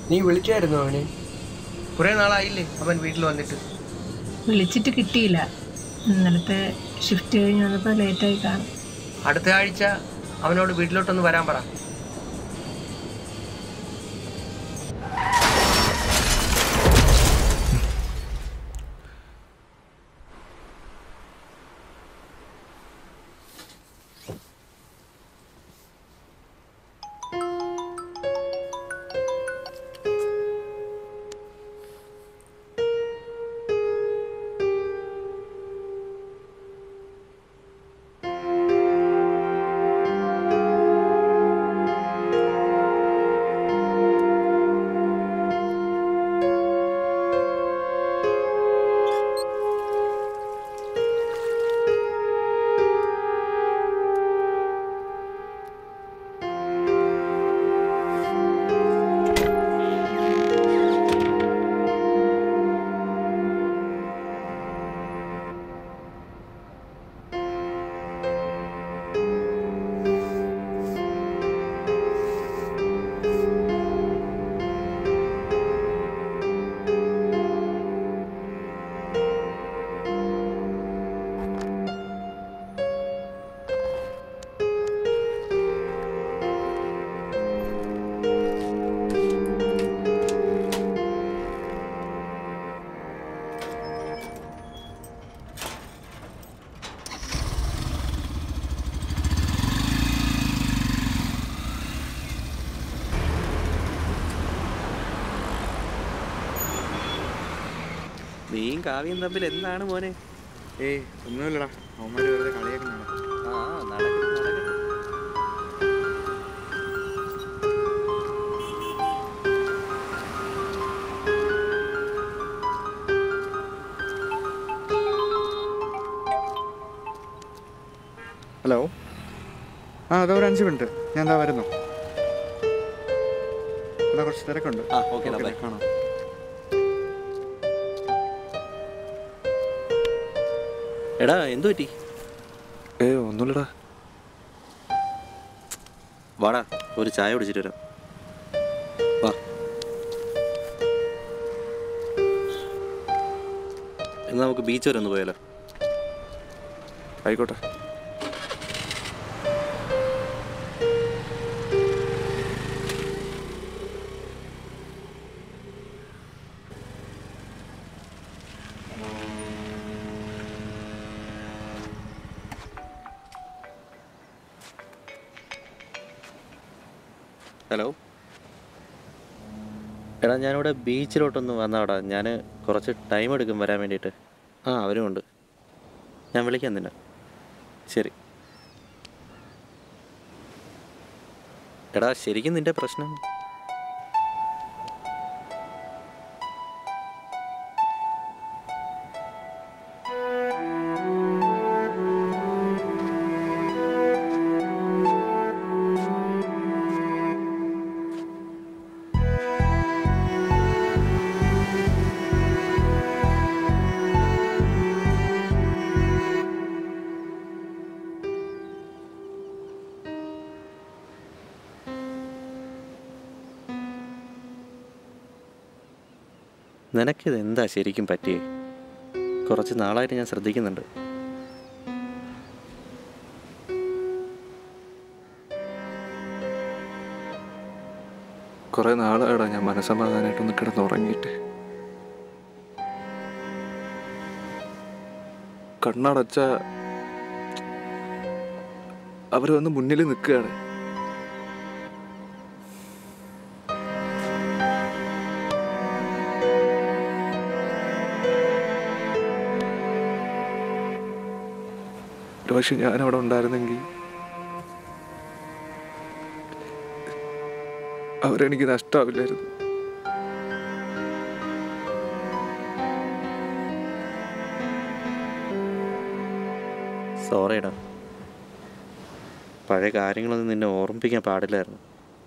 നീ വിളിച്ചായിരുന്നു അവനെ കുറേ നാളായില്ലേ അവൻ വീട്ടിൽ വന്നിട്ട് വിളിച്ചിട്ട് കിട്ടിയില്ല ഇന്നലത്തെ ഷിഫ്റ്റ് കഴിഞ്ഞ് വന്നപ്പോൾ ലേറ്റായി കാണും അടുത്ത ആഴ്ച അവനോട് വീട്ടിലോട്ടൊന്ന് വരാൻ പറ നീയും കാവ്യം തമ്മിൽ എന്താണ് മോനെ ഏയ് ഒന്നുമില്ലടാ അവന്മാര് വെറുതെ കളിയാക്കുന്നുണ്ട് ആ നടക്കട്ടെ നടക്കട്ടെ ഹലോ ആ അതാ ഒരു അഞ്ച് മിനിറ്റ് ഞാൻ എന്താ വരുന്നു എടാ കുറച്ച് തിരക്കുണ്ട് ആ ഓക്കെ ഓക്കേ, ബൈ കാണാം എടാ എന്തു പറ്റി ഏ ഒന്നുമില്ലടാ വാടാ ഒരു ചായ കുടിച്ചിട്ട് വരാം വാ എന്നാ നമുക്ക് ബീച്ച് വരെ ഒന്ന് പോയാലോ ആയിക്കോട്ടെ ഹലോ എടാ ഞാനിവിടെ ബീച്ചിലോട്ടൊന്ന് വന്നാടാ ഞാൻ കുറച്ച് ടൈം എടുക്കും വരാൻ വേണ്ടിയിട്ട് ആ അവരും ഉണ്ട് ഞാൻ വിളിക്കാം നിന്നെ ശരി എടാ ശരിക്കും നിന്റെ പ്രശ്നം നിനക്കിത് എന്താ ശരിക്കും പറ്റിയേ കുറച്ച് നാളായിട്ട് ഞാൻ ശ്രദ്ധിക്കുന്നുണ്ട് കുറെ നാളായടാ ഞാൻ മനസ്സമാധാനമായിട്ടൊന്ന് കിടന്നുറങ്ങിയിട്ട് കണ്ണടച്ച അവർ വന്ന് മുന്നിൽ നിൽക്കുകയാണ് ഒരു പക്ഷെ ഞാനവിടെ ഉണ്ടായിരുന്നെങ്കിൽ അവരെനിക്ക് നഷ്ടാവില്ലായിരുന്നു സോറിയടാ പഴയ കാര്യങ്ങളൊന്നും നിന്നെ ഓർമ്മിപ്പിക്കാൻ പാടില്ലായിരുന്നു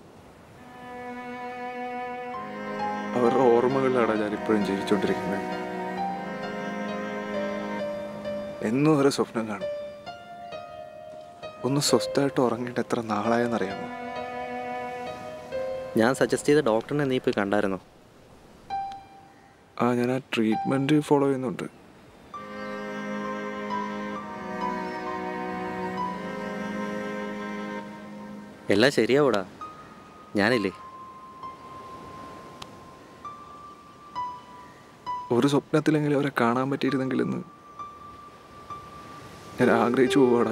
അവരുടെ ഓർമ്മകളിലാണ് ഞാൻ ഇപ്പോഴും ജീവിച്ചുകൊണ്ടിരിക്കുന്നത് എന്നും ഓരോ സ്വപ്നം കാണും ഒന്ന് സ്വസ്ഥമായിട്ട് ഉറങ്ങിയിട്ട് എത്ര നാളായെന്നറിയാമോ ഞാൻ സജസ്റ്റ് ചെയ്ത ഡോക്ടറിനെ നീ പോയി കണ്ടായിരുന്നോ ആ ഞാൻ ആ ട്രീറ്റ്മെൻറ്റ് ഫോളോ ചെയ്യുന്നുണ്ട് എല്ലാം ശരിയാവൂടാ ഞാനില്ലേ ഒരു സ്വപ്നത്തിലെങ്കിലും അവരെ കാണാൻ പറ്റിയിരുന്നെങ്കിലെന്ന് ഞാൻ ആഗ്രഹിച്ചു പോവാടാ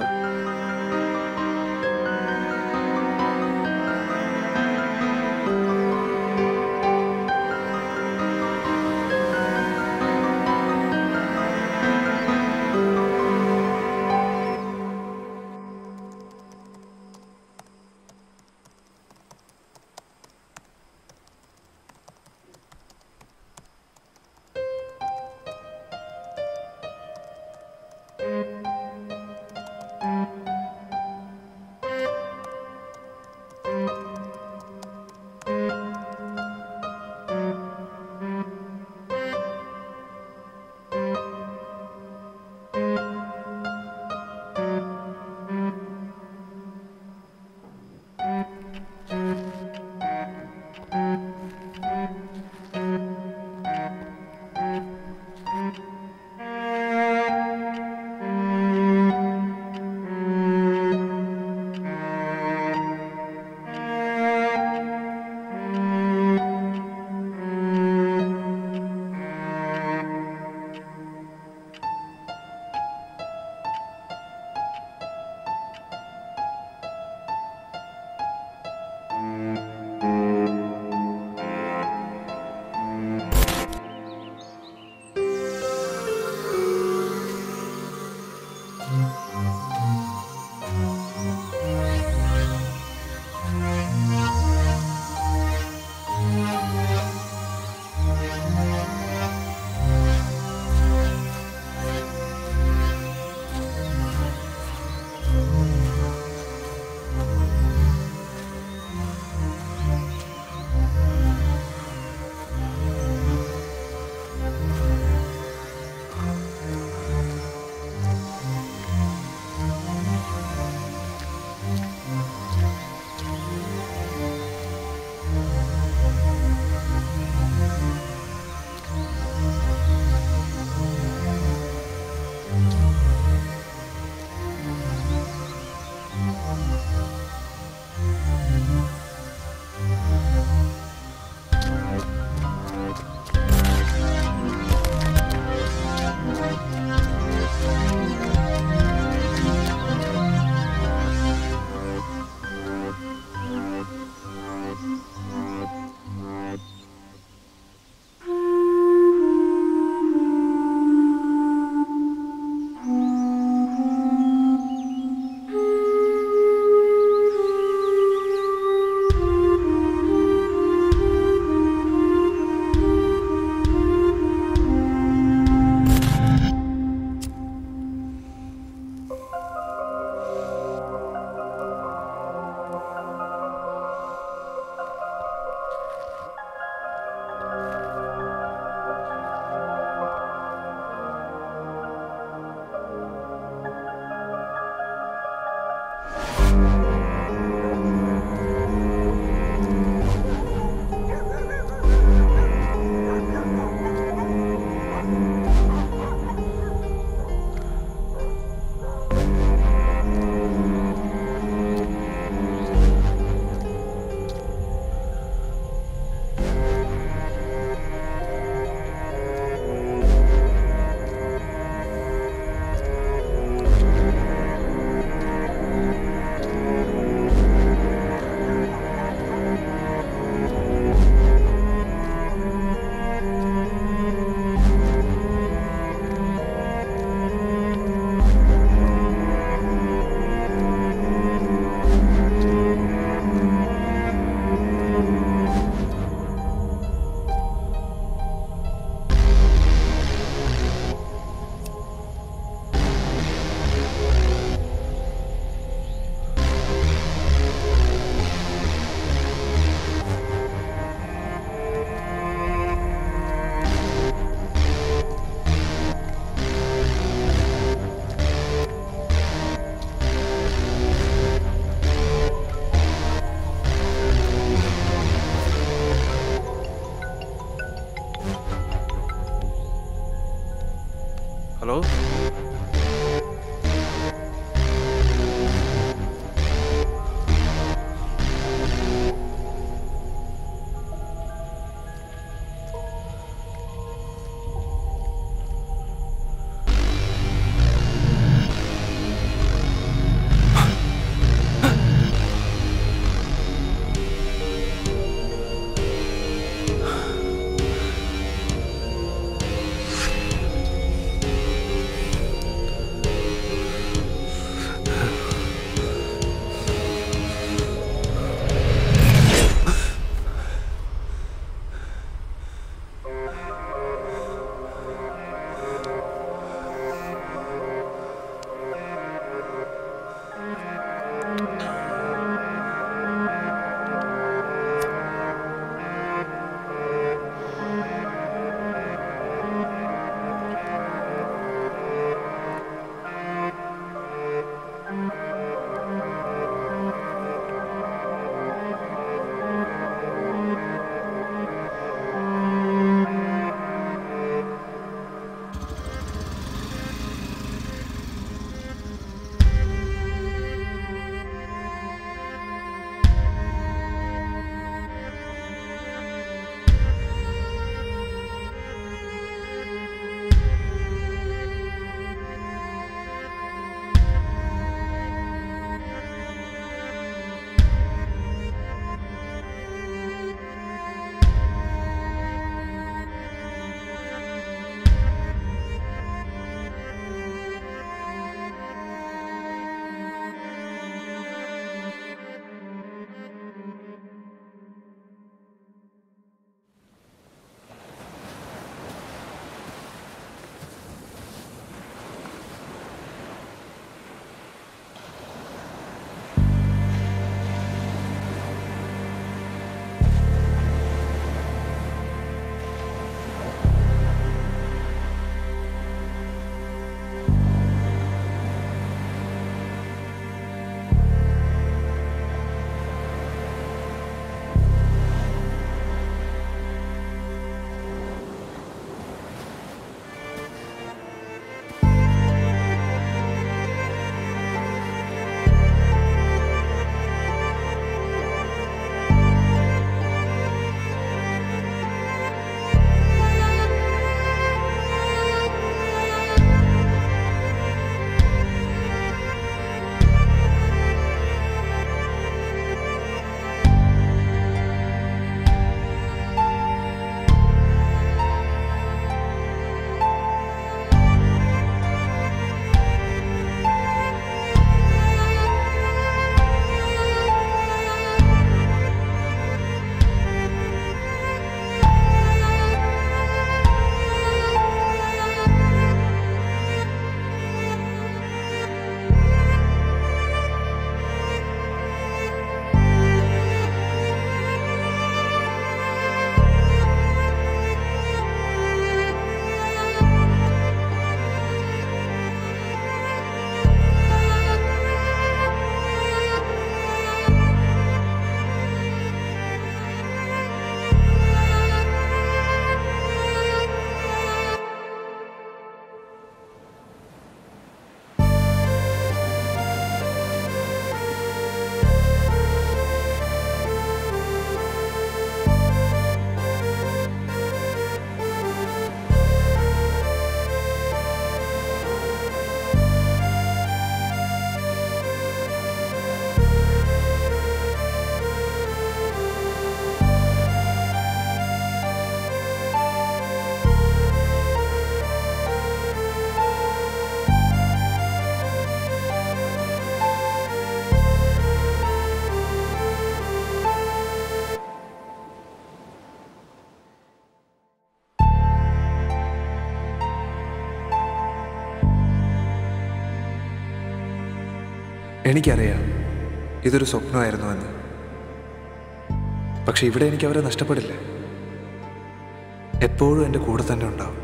എനിക്കറിയാം ഇതൊരു സ്വപ്നമായിരുന്നുവെന്ന് പക്ഷെ ഇവിടെ എനിക്ക് അവരെ നഷ്ടപ്പെടില്ല എപ്പോഴും എൻ്റെ കൂടെ തന്നെ ഉണ്ടാവും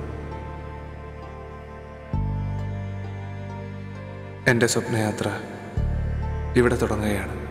എൻ്റെ സ്വപ്നയാത്ര ഇവിടെ തുടങ്ങുകയാണ്